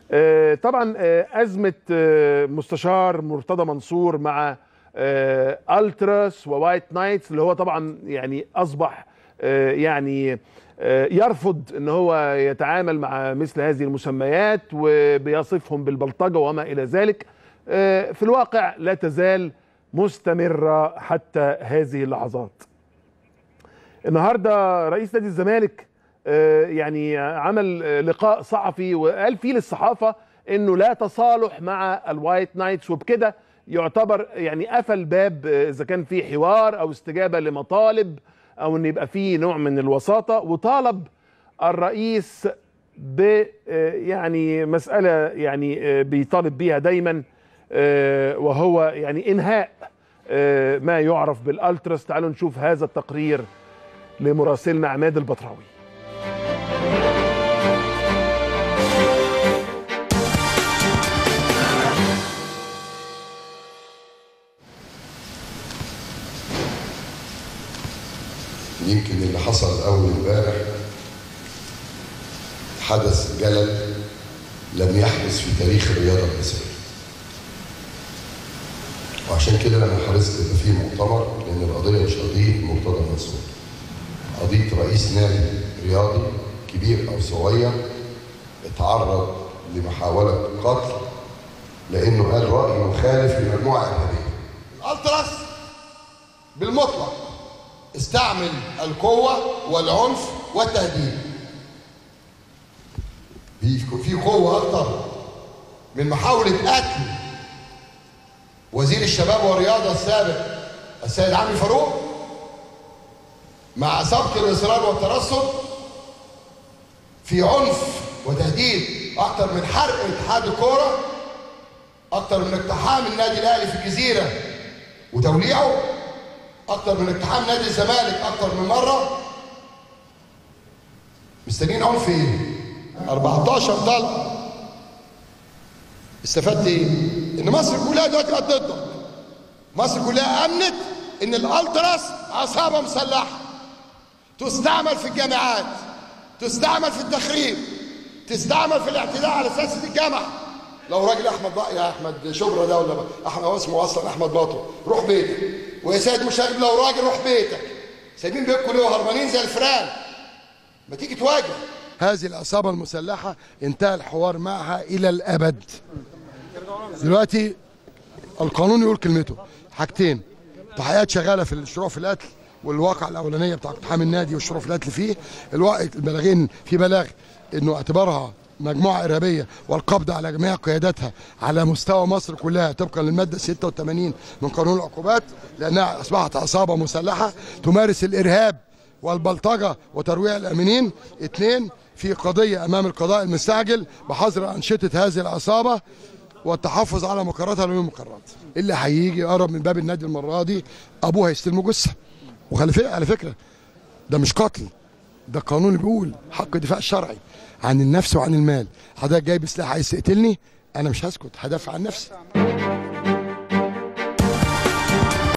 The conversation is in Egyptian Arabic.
آه، طبعا آه، ازمه آه، مستشار مرتضى منصور مع آه، التراس ووايت نايتس اللي هو طبعا يعني اصبح آه، يعني آه، يرفض ان هو يتعامل مع مثل هذه المسميات وبيصفهم بالبلطجه وما الى ذلك آه، في الواقع لا تزال مستمره حتى هذه اللحظات النهارده رئيس نادي الزمالك آه، يعني عمل آه، لقاء صحفي وقال فيه للصحافه انه لا تصالح مع الوايت نايتس وبكده يعتبر يعني قفل باب آه، اذا كان في حوار او استجابه لمطالب او ان يبقى في نوع من الوساطه وطالب الرئيس ب آه، يعني مساله يعني آه، بيطالب بيها دايما آه، وهو يعني انهاء آه، ما يعرف بالالتراس تعالوا نشوف هذا التقرير لمراسلنا عماد البطراوي يمكن اللي حصل اول امبارح حدث جلل لم يحدث في تاريخ الرياضه المصريه وعشان كده انا حرصت يبقى فيه مؤتمر لان القضيه مش قضيه مرتضى منصور قضيه رئيس نادي رياضي كبير او صغير اتعرض لمحاوله قتل لانه قال راي مخالف لمجموعه ارهابيه التراس بالمطلق استعمل القوة والعنف والتهديد في في قوة أكتر من محاولة قتل وزير الشباب والرياضة السابق السيد عمرو فاروق مع سبق الإصرار والترصد في عنف وتهديد أكتر من حرق اتحاد الكورة أكتر من اقتحام النادي الأهلي في الجزيرة وتوليعه اكتر من اقتحام نادي الزمالك اكتر من مره مستنيين عنف ايه 14 طلقه استفدت ايه ان مصر كلها دلوقتي بقت ضدك مصر كلها امنت ان الالتراس عصابه مسلحه تستعمل في الجامعات تستعمل في التخريب تستعمل في الاعتداء على سياسه الجامعه لو راجل احمد بقى يا احمد شبرا ده ولا احمد هو اسمه اصلا احمد باطل روح بيتك ويا سيد مشاغب لو راجل روح بيتك سايبين بيتكم ليه وهربانين زي الفئران ما تيجي تواجه هذه العصابة المسلحة انتهى الحوار معها إلى الأبد دلوقتي القانون يقول كلمته حاجتين تحقيقات شغالة في الشروع في القتل والواقع الأولانية بتاع اقتحام النادي والشروع في القتل فيه الوقت البلاغين في بلاغ انه اعتبارها مجموعة إرهابية والقبض على جميع قياداتها على مستوى مصر كلها طبقا للمادة 86 من قانون العقوبات لأنها أصبحت عصابة مسلحة تمارس الإرهاب والبلطجة وترويع الأمينين اثنين في قضية أمام القضاء المستعجل بحظر أنشطة هذه العصابة والتحفظ على مقراتها لمن المقرات اللي هيجي يقرب من باب النادي المرة دي أبوه هيستلمه جثة وخلي فكرة على فكرة ده مش قتل ده قانون بيقول حق الدفاع الشرعي عن النفس وعن المال حضرتك جايب سلاح عايز تقتلني انا مش هسكت هدافع عن نفسي